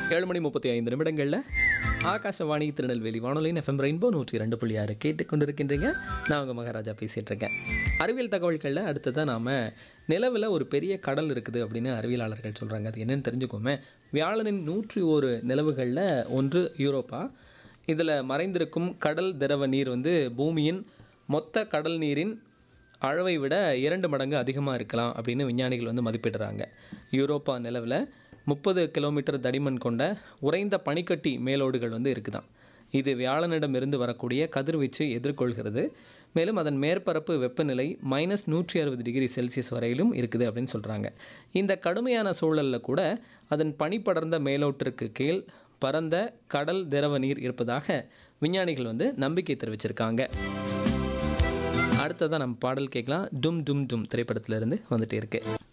ஏழு மணி முப்பத்தி ஐந்து நிமிடங்களில் ஆகாஷவாணி திருநெல்வேலி வானொலியின் எஃப்எம் ரெயின்போ நூற்றி ரெண்டு புள்ளி ஆறு கேட்டுக்கொண்டிருக்கின்றீங்க நான் உங்கள் மகாராஜா பேசிகிட்டு இருக்கேன் அறிவியல் தகவல்களில் அடுத்ததாக நாம் நிலவில் ஒரு பெரிய கடல் இருக்குது அப்படின்னு அறிவியலாளர்கள் சொல்கிறாங்க அது என்னன்னு தெரிஞ்சுக்கோமே வியாழனின் நூற்றி ஒரு நிலவுகளில் ஒன்று யூரோப்பா இதில் மறைந்திருக்கும் கடல் திரவ நீர் வந்து பூமியின் மொத்த கடல் நீரின் அளவை விட இரண்டு மடங்கு அதிகமாக இருக்கலாம் அப்படின்னு விஞ்ஞானிகள் வந்து மதிப்பிடுறாங்க யூரோப்பா நிலவில் முப்பது கிலோமீட்டர் தடிமன் கொண்ட உறைந்த பனிக்கட்டி மேலோடுகள் வந்து இருக்குதாம் இது வியாழனிடமிருந்து வரக்கூடிய கதிர்வீச்சு எதிர்கொள்கிறது மேலும் அதன் மேற்பரப்பு வெப்பநிலை மைனஸ் நூற்றி அறுபது டிகிரி செல்சியஸ் வரையிலும் இருக்குது அப்படின்னு சொல்கிறாங்க இந்த கடுமையான சூழலில் கூட அதன் பனி படர்ந்த மேலோட்டிற்கு கீழ் பரந்த கடல் திரவ நீர் இருப்பதாக விஞ்ஞானிகள் வந்து நம்பிக்கை தெரிவிச்சிருக்காங்க அடுத்ததான் நம்ம பாடல் கேட்கலாம் டும் டும் டும் திரைப்படத்திலிருந்து வந்துட்டே இருக்கு